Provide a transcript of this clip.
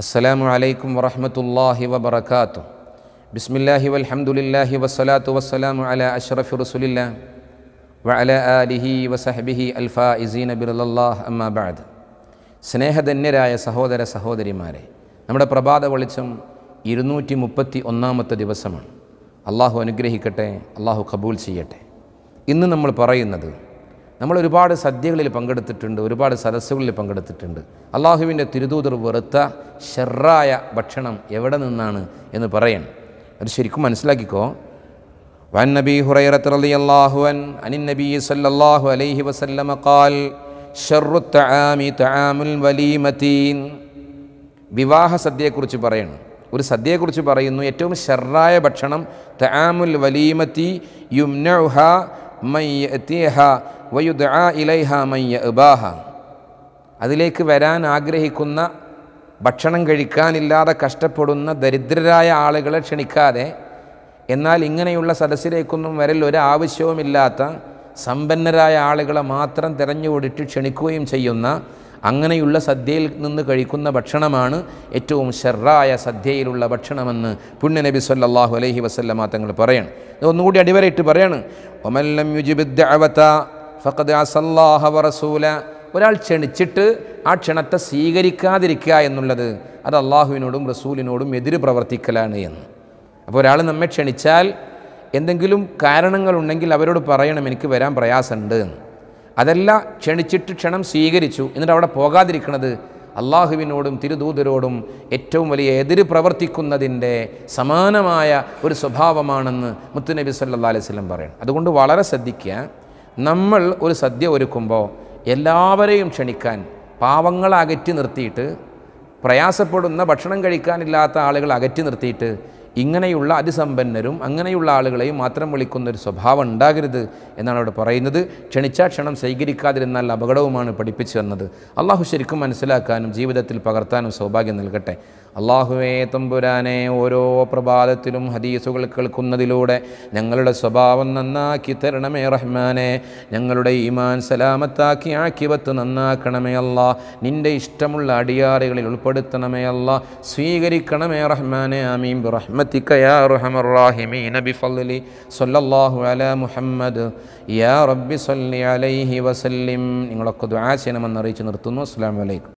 السلام عليكم ورحمة الله وبركاته بسم الله والحمد لله والصلاة والسلام على أشرف رسول الله وعلى آله وصحبه الفائزين برضا الله أما بعد സ്നേഹധന്യരായ സഹോദര സഹോദരിമാരെ നമ്മുടെ പ്രഭാത വെളിച്ചം ഇരുന്നൂറ്റി മുപ്പത്തി ഒന്നാമത്തെ ദിവസമാണ് അള്ളാഹു അനുഗ്രഹിക്കട്ടെ അള്ളാഹു കബൂൽ ചെയ്യട്ടെ ഇന്ന് നമ്മൾ പറയുന്നത് നമ്മൾ ഒരുപാട് സദ്യകളിൽ പങ്കെടുത്തിട്ടുണ്ട് ഒരുപാട് സദസ്സുകളിൽ പങ്കെടുത്തിട്ടുണ്ട് അള്ളാഹുവിൻ്റെ തിരുതൂതർ വെറുത്ത ഷെറായ ഭക്ഷണം എവിടെ നിന്നാണ് എന്ന് പറയണം അത് ശരിക്കും മനസ്സിലാക്കിക്കോ وعن نبي هريرة رضي الله عنه عن النبي صلى الله عليه وسلم قال شر الطعام طعام الوليمتين വിവാഹ സദ്യയെക്കുറിച്ച് പറയണം ഒരു സദ്യയെക്കുറിച്ച് പറയുന്നു ഏറ്റവും ഷെറായ ഭക്ഷണം തആമുൽ വലീമത്തി യുംനഉഹ മൻ യഅതിഹ വയുദ്ആ ഇലൈഹ മൻ യഅബാഹ അതിലേക്ക് വരാൻ ആഗ്രഹിക്കുന്ന ഭക്ഷണം കഴിക്കാനില്ലാതെ കഷ്ടപ്പെടുന്ന ദരിദ്രരായ ആളുകളെ ക്ഷണിക്കാതെ എന്നാൽ ഇങ്ങനെയുള്ള സദസ്സിലേക്കൊന്നും വരൽ ഒരാവശ്യവുമില്ലാത്ത സമ്പന്നരായ ആളുകളെ മാത്രം തിരഞ്ഞുകൊടിട്ട് ക്ഷണിക്കുകയും ചെയ്യുന്ന അങ്ങനെയുള്ള സദ്യയിൽ നിന്ന് കഴിക്കുന്ന ഭക്ഷണമാണ് ഏറ്റവും ഷെറായ സദ്യയിലുള്ള ഭക്ഷണമെന്ന് പുണ്യനബി സല്ലല്ലാഹു അലൈഹി വസല്ലമ തങ്ങൾ പറയണം ഇത് ഒന്നുകൂടി അടിവരയിട്ട് പറയാണ് ഒമല്ലം ഫഖദ് അസല്ലാഹ വറസൂല ഒരാൾ ക്ഷണിച്ചിട്ട് ആ ക്ഷണത്തെ സ്വീകരിക്കാതിരിക്കുക എന്നുള്ളത് അത് അള്ളാഹുവിനോടും റസൂലിനോടും എതിര് പ്രവർത്തിക്കലാണ് എന്ന് അപ്പോൾ ഒരാൾ നമ്മെ ക്ഷണിച്ചാൽ എന്തെങ്കിലും കാരണങ്ങളുണ്ടെങ്കിൽ അവരോട് പറയണം എനിക്ക് വരാൻ പ്രയാസമുണ്ട് എന്ന് അതല്ല ക്ഷണിച്ചിട്ട് ക്ഷണം സ്വീകരിച്ചു എന്നിട്ട് അവിടെ പോകാതിരിക്കുന്നത് അള്ളാഹുവിനോടും തിരുദൂതരോടും ഏറ്റവും വലിയ എതിര് പ്രവർത്തിക്കുന്നതിൻ്റെ സമാനമായ ഒരു സ്വഭാവമാണെന്ന് മുത്തുനബി സല്ലാ അലൈഹി സ്വലം പറയണം അതുകൊണ്ട് വളരെ ശ്രദ്ധിക്കുക നമ്മൾ ഒരു സദ്യ ഒരുക്കുമ്പോൾ എല്ലാവരെയും ക്ഷണിക്കാൻ പാവങ്ങളെ അകറ്റി നിർത്തിയിട്ട് പ്രയാസപ്പെടുന്ന ഭക്ഷണം കഴിക്കാനില്ലാത്ത ആളുകൾ അകറ്റി നിർത്തിയിട്ട് ഇങ്ങനെയുള്ള അതിസമ്പന്നരും അങ്ങനെയുള്ള ആളുകളെയും മാത്രം വിളിക്കുന്ന ഒരു സ്വഭാവം ഉണ്ടാകരുത് എന്നാണ് അവിടെ പറയുന്നത് ക്ഷണിച്ചാ ക്ഷണം സ്വീകരിക്കാതിരുന്നാൽ അപകടവുമാണ് പഠിപ്പിച്ചു തന്നത് അള്ളാഹു ശരിക്കും മനസ്സിലാക്കാനും ജീവിതത്തിൽ പകർത്താനും സൗഭാഗ്യം നൽകട്ടെ അള്ളാഹുവേ തമ്പുരാനെ ഓരോ പ്രഭാതത്തിലും ഹദീസുകൾ കേൾക്കുന്നതിലൂടെ ഞങ്ങളുടെ സ്വഭാവം നന്നാക്കി തരണമേ റഹ്മാനെ ഞങ്ങളുടെ ഈമാൻ സലാമത്താക്കി ആക്കിവത്ത് നന്നാക്കണമേ അല്ല നിൻ്റെ ഇഷ്ടമുള്ള അടിയാറുകളിൽ ഉൾപ്പെടുത്തണമേ അല്ല സ്വീകരിക്കണമേ റഹ്മാനെ ആമീൻ ബിറഹ്മത്തിക യാ അർഹമർ റാഹിമീന ബിഫളലി സ്വല്ലല്ലാഹു അലാ മുഹമ്മദ് യാ റബ്ബി സല്ലി അലൈഹി വസല്ലിം നിങ്ങളൊക്കെ ദുആ ചെയ്യണമെന്ന് അറിയിച്ച് നിർത്തുന്നു അസ്സലാമു അലൈക്കും